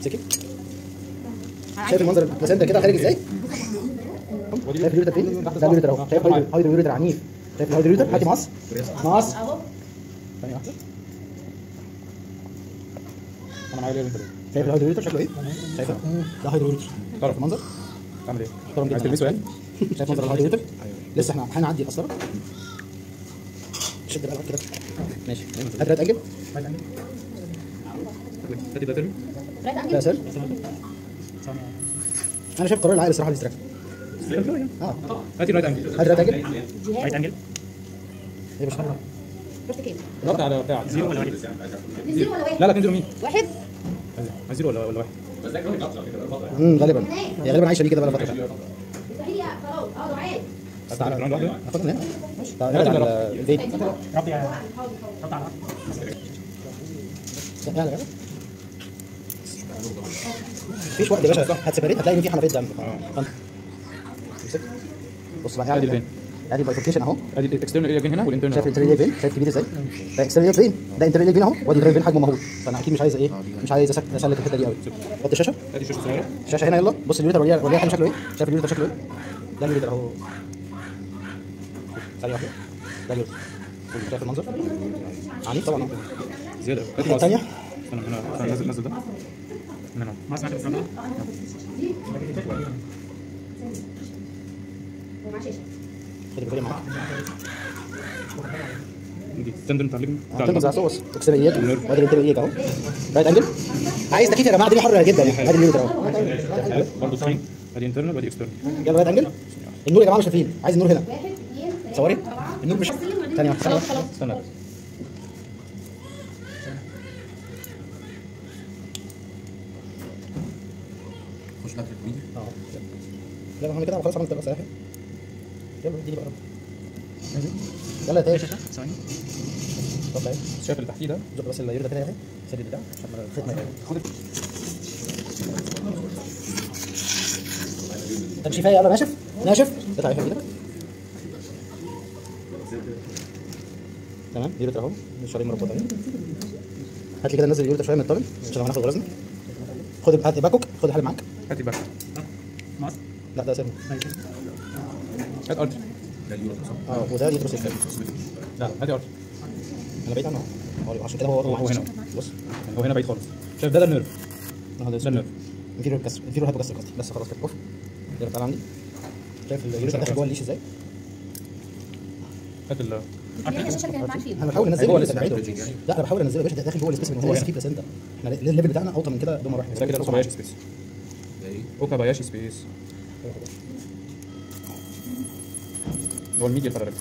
سكت شايف المنظر البلاسنتا كده خارج ازاي؟ شايف اليوريتر فين؟ ده اليوريتر اهو شايف هايدرو هايدرو يوريتر عنيف شايف الهايدرو يوريتر هاتي مقص مقص اهو ثانية واحدة انا معايا ليه شايف الهايدرو يوريتر شكله ايه؟ شايفه؟ ده هايدرو يوريتر شايف المنظر؟ تعمل ايه؟ محترم جدا عايز تلبسه يعني؟ شايف منظر الهايدرو يوريتر؟ لسه احنا هنعدي القسطره شد بقى كده ماشي هات رايت انجل هاتي ده ترمي رايت لا انجل سر انا شايف قرار العقل الصراحه الاستراكشن اه هاتي رايت انجل هات رايت انجل رايت انجل ايه مش رحت كام؟ ضغط على بتاع زيرو ولا واحد؟ زيرو ولا واحد؟ لا لا اتنين زيرو مين؟ واحد عايز زيرو ولا ولا واحد؟ امم غالبا هي غالبا عايشه بيه كده بقى فتره هي خلاص اه دعاء تعالى راوند واحدة؟ ناخدها من هنا تعالى نرجع على البيت ربي يا لا لا لا مفيش وقت يا باشا هتسيبريت هتلاقي ان في حنفيه دم فانت امسك بص بقى ادي قاعد الفين ادي بايفوركيشن اهو ادي الاكسترنال اريا هنا شايف والانترنال الانترنال فين شايف كبير ازاي ده اكسترنال فين ده انترنال فين اهو وادي انترنال فين حجمه مهول فانا اكيد مش عايز ايه مش عايز أسك- اسلك الحته دي قوي حط الشاشه ادي الشاشه الصغيره الشاشه هنا يلا بص اليوتر وريها وريها حجم شكله ايه شايف اليوتر شكله ايه ده اليوتر اهو ثانيه واحده ده اليوتر شايف المنظر عنيف طبعا زياده الناحيه الثانيه استنى هنا استنى نزل نزل ده من هنا ما سمعت بس ومعاه شاشه خد الفيديو معاك دي تندن بتاع الليجن بتاع تلمس على المنظر. صوص اكسر ايدك وادي الانترنال ايدك اهو رايت انجل عايز تكييف يا جماعه الدنيا حر جدا يعني ادي اليوتر اهو برضه سكرين ادي انترنال وادي اكسترنال يلا رايت انجل النور يا جماعه مش شايفين عايز النور هنا واحد اثنين ثلاثة صوري أربعة النور مش خمسين وبعدين ثانيه واحده ثانيه خلاص واحده خلاص استنى خش بقى في الفيديو اه يلا احنا كده خلاص عملت بقى ساحل يلا اديني بقى يلا يا تاج ثواني طب اهي شايف اللي تحتيه ده زق بس اليورو ده كده اهي سد البتاع عشان ما الخيط ما يقع. خد طب شفايه يلا ناشف ناشف اقطع ايه في ايدك تمام اليورو اهو شويه مربوط عليه هات لي كده نزل اليورو شويه من الطاجن عشان لو هناخد غرزنا خد هات باكوك خد الحل معاك هاتي باك لا ده سيبه هات ارضي ده اليورو صح؟ اه وده يدرس الفيلم لا هاتي ارضي انا بعيد عنه اهو عشان كده هو هو- هو هنا. بص هو هنا بعيد خالص شايف ده ده النيرف اهو ده ده النيرف انفيرور كسر انفيرور هايبو كسر قصدي بس خلاص كده اوف يلا تعالى عندي شايف اليورو داخل جوه الليش ازاي هات ال هي الشاشه كانت معاك فين؟ انا بحاول انزله هو لسه لسه بعيده بعيد. لا انا بحاول انزله يا باشا ده داخل جوه السبيس هو لسه في بلاسنتا احنا الليفل بتاعنا اوطى من كده بمره واحده ده كده اوكاباياشي سبيس ده ايه؟ اوكاباياشي سبيس هو الميديا باراليل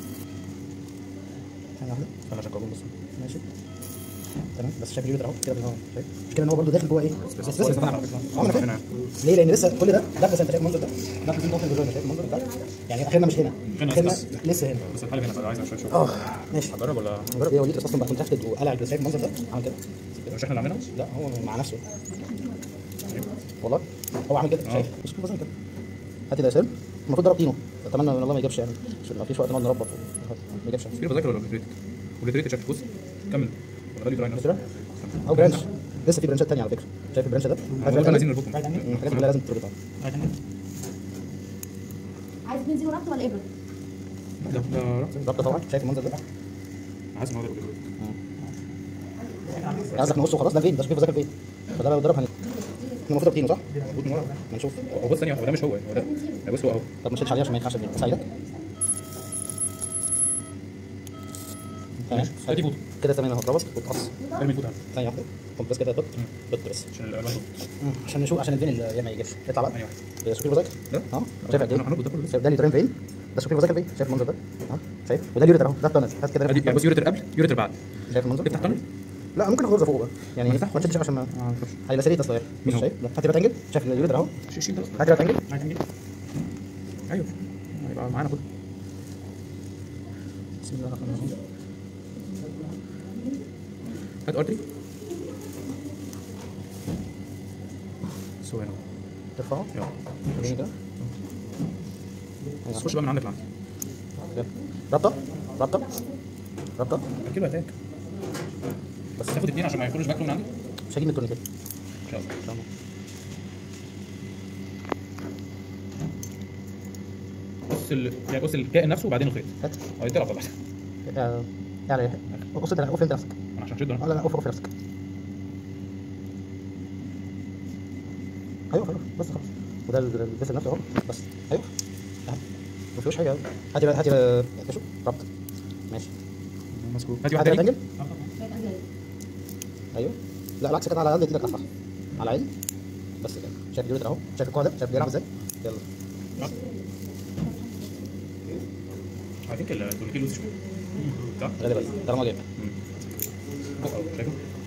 ثانيه واحده استنى عشان كابون بس ماشي تمام بس شايف اليورو اهو كده بالهواء شايف مش كده ان هو برضه داخل جوه ايه بس بس اه انا فاهم هنا ليه لان لسه كل ده ده بلاسنتا شايف المنظر ده ده بلاسنتا اوبن جوه شايف المنظر ده يعني اخرنا مش هنا هنا اخرنا بس. لسه هنا بس الحاجه هنا بقى عايز شويه شغل اه ماشي هجرب ولا جرب ايه وليد اصلا بقى كونتاكتد وقلع الجلد شايف المنظر ده عمل كده مش احنا اللي عاملينها؟ لا هو مع نفسه والله هو عامل كده شايف مش كده كده هات ده يا سير المفروض ضرب تينو اتمنى ان الله ما يجيبش يعني عشان ما فيش وقت نقعد نربط ما يجيبش في بذاكر ولا اوبليتريتد؟ اوبليتريتد شكل بص كمل ولا غالي دراينر كده او برانش لسه في برانشات تانية على فكره شايف البرانش ده هو كان عايزين نربطهم مم، الحاجات كلها لازم تربطها عايز اتنين زيرو ربط ولا ابره؟ ده ده رحت ربطه طبعا شايف المنظر ده حاسس ان هو ده الاوبليتريتد قصدك نقصه خلاص ده فين ده شوف ذاكر فين فده لو ضرب هن احنا المفروض ضربتينه صح؟ ما نشوف هو بص ثانيه هو ده مش هو هو ده ده بص هو اهو طب ما تشيلش عليه عشان ما ينفعش اساعدك تمام ادي فوتو كده تمام اهو اتربط واتقص ارمي الفوتو هنا ثانية واحدة طب بس كده بط بط بس عشان الالوان عشان نشوف عشان الفين اللي ما يجيبش اطلع بقى ثانيه واحده ده سوبر بازاك ده اه شايف قد ايه؟ هنربط ده كله شايف ده اليوترين فين؟ ده سوبر بازاك فين؟ شايف المنظر ده؟ اه شايف وده اليوريتر اهو ده التانل هات كده ادي يعني بص يوريتر قبل يوريتر بعد شايف المنظر؟ تفتح تانل لا ممكن غرزه فوق بقى يعني ما تفتحش. ما تشدش عشان ما اه هيبقى سريع تصوير مين مش هو؟ شايف ده هات الريت انجل شايف اليوريتر اهو شيل ده هات الريت انجل ايوه هيبقى معانا كله بسم الله الرحمن الرحيم هات ارتري سو هنا ترفعه يلا وريني كده بس خش بقى من عندك لعندي يلا. رابطه رابطه رابطه كيلو اتاك بس تاخد اتنين عشان ما ياكلوش باكله من عندي مش هجيب من التورنيكيت شاء الله ان شاء الله قص ال... يعني قص الكائن نفسه وبعدين الخيط هات اه يتضرب طبعا آه، يعني قص انت قف انت نفسك انا عشان شده اه لا لا قف قف نفسك ايوه خلاص بس خلاص وده ال- الجسم نفسه اهو بس ايوه اهو ما فيهوش حاجه هاتي بقى هاتي بقى شوف ربط ماشي مظبوط هاتي هاتي واحده بقى تاني تنجل ايوه لا العكس كده على قد ايدك صح على عيني بس كده شايف الجلد اهو شايف الكوع ده شايف بيلعب ازاي يلا I think التورنيكي لوس شويه صح؟ غالبا طالما جايب فوق أهو، شايفه؟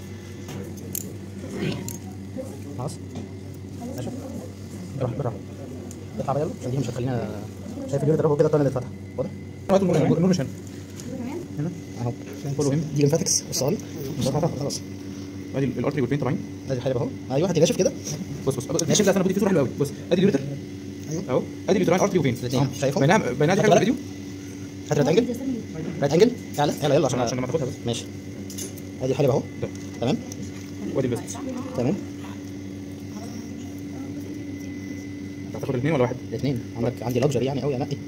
خلاص ماشي براحة براحة اطلع بقى يلا عشان دي مش هتخلينا شايف الجلد اهو كده الطن اللي اتفتح واضح هات النور هنا، النور مش هنا كمان هنا اهو كله فين دي لمفاتكس بص لي بص خلاص ادي الارتري والفين طالعين ادي الحلبة اهو ايوه هاتي ناشف كده بص بص بص ماشي لا انا بدي فيه صوره حلوه قوي بص ادي اليوريتر ايوه اهو ادي اليوتراين ارتري وفين الاتنين. أهو. شايفهم؟ بينها بينها دي حاجه في الفيديو هات رايت انجل رايت انجل اعلى اعلى يلا عشان عشان لما تاخدها بس ماشي ادي الحلبة اهو ده. تمام وادي البس تمام انت هتاخد الاثنين ولا واحد؟ الاثنين عندك عندي لكجري يعني قوي انقي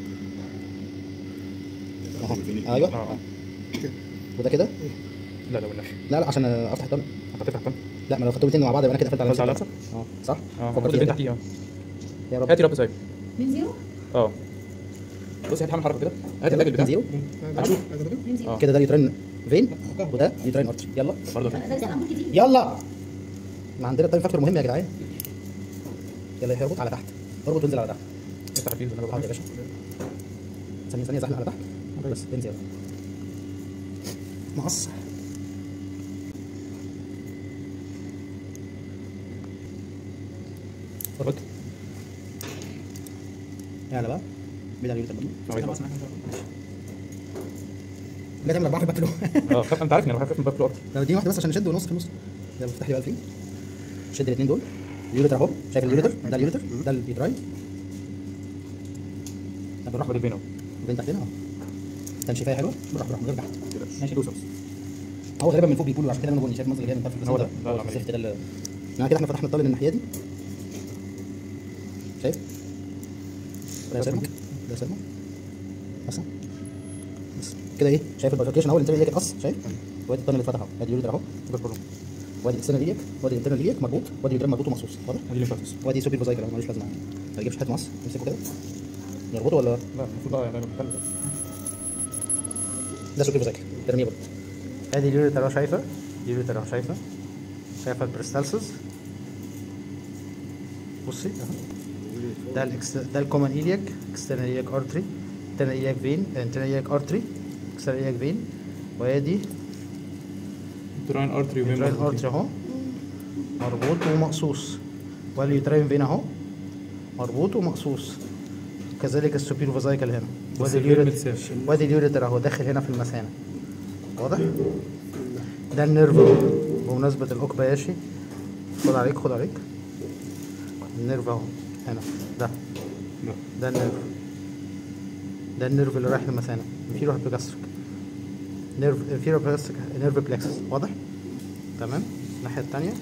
اهو ايوه اه وده كده لا لا والله لا لا عشان افتح الطن انت هتفتح الطن لا ما لو فتحوا الاثنين مع بعض يبقى انا كده قفلت على قفلت على نفسي اه صح اه فكرت خد البين كده. تحتيه اه يا رب هاتي رب سايب من زيرو اه بص هاتي هعمل حركه كده هاتي الراجل بتاعك زيرو هشوف من زيرو اه كده ده اليوترين فين وده اليوترين ارتري يلا برضه ده لسه الامر كتير يلا ما عندنا تايم فاكتور مهم يا جدعان يلا اربط على تحت اربط وانزل على تحت افتح الفيز انا حاضر يا بقى باشا ثانية ثانية زحلق على تحت بس انزل يلا مقص اربط يلا بقى بدأ اليوترين اه لا تعمل اربعة في الباك اه خاف انت عارفني انا بخاف من باب اكتر لو دي واحدة بس عشان نشد ونص في النص يلا افتح لي بقى الفين شد الاثنين دول اليوريتر اهو شايف اليوريتر ده اليوريتر ده اليوتراين طب بالراحة خد البين اهو وبين تحتنا اهو تنشيفية حلوة بالراحة بالراحة من غير تحت ماشي دوس بس هو غالبا من فوق بيقولوا عشان كده انا بقول شايف المنظر اللي جاي من تحت هو ده. لا، لا، عملية. الزفت ده اللي يعني كده احنا فتحنا الطاوله الناحيه دي شايف ده سلمك ده سلمك بس بس كده ايه شايف البايفركيشن اهو الانترنال ليك قص شايف وادي الطن اللي فتح اهو ادي اليوريتر اهو ده كله وادي الاكسترنال ليك وادي الانترنال ليك مربوط وادي اليوريتر مربوط ومقصوص واضح ادي اللي فاتس وادي سوبر فوزايكل اهو ملوش لازمه ما يجيبش حته مقص امسكه كده نربطه ولا لا المفروض اه يعني بتكلم ده سوبر فوزايكل ترميه برضه ادي اليوريتر اهو شايفه اليوريتر اهو شايفه شايفه البريستالسز بصي اهو ده الاكس ده الكومن ايلياك اكسترنال ايلياك ارتري انترنال ايلياك فين انترنال ايلياك ارتري اكسترنال ايلياك فين وادي يوتراين ارتري وفين اليوتراين ارتري اهو مربوط ومقصوص واليوتراين فين اهو مربوط ومقصوص كذلك السوبير فازايكل هنا وادي اليوريتر وادي اليوريتر اهو داخل هنا في المثانه واضح ده النيرف اهو بمناسبه الاوكباياشي خد عليك خد عليك النيرف اهو هنا ده لا ده النيرف ده النيرف اللي رايح للمثانه انفيرو هيبوجاستريك نيرف انفيرو هيبوجاستريك نيرف بلكسس واضح تمام الناحيه الثانيه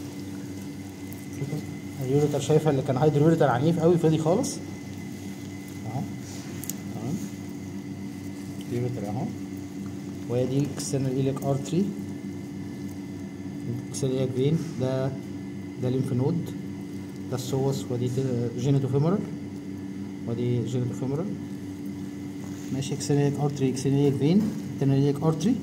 اليوريتر شايفه اللي كان هايدرو يوريتر عنيف قوي فضي خالص اهو تمام اليوريتر اهو وادي اكسترنال ايليك ارتري اكسترنال ايليك فين ده ده ليمف نود ده السوس ودي جينيتو فيمورال ودي جينيتو فيمورال ماشي اكسترنال ارتري اكسترنال فين انترنال ارتري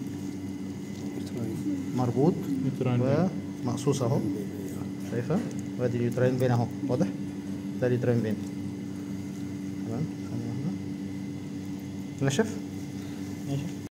مربوط يوتراين ومقصوص اهو شايفه وادي اليوتراين فين اهو واضح ده اليوتراين فين تمام ثانيه واحده نشف ماشي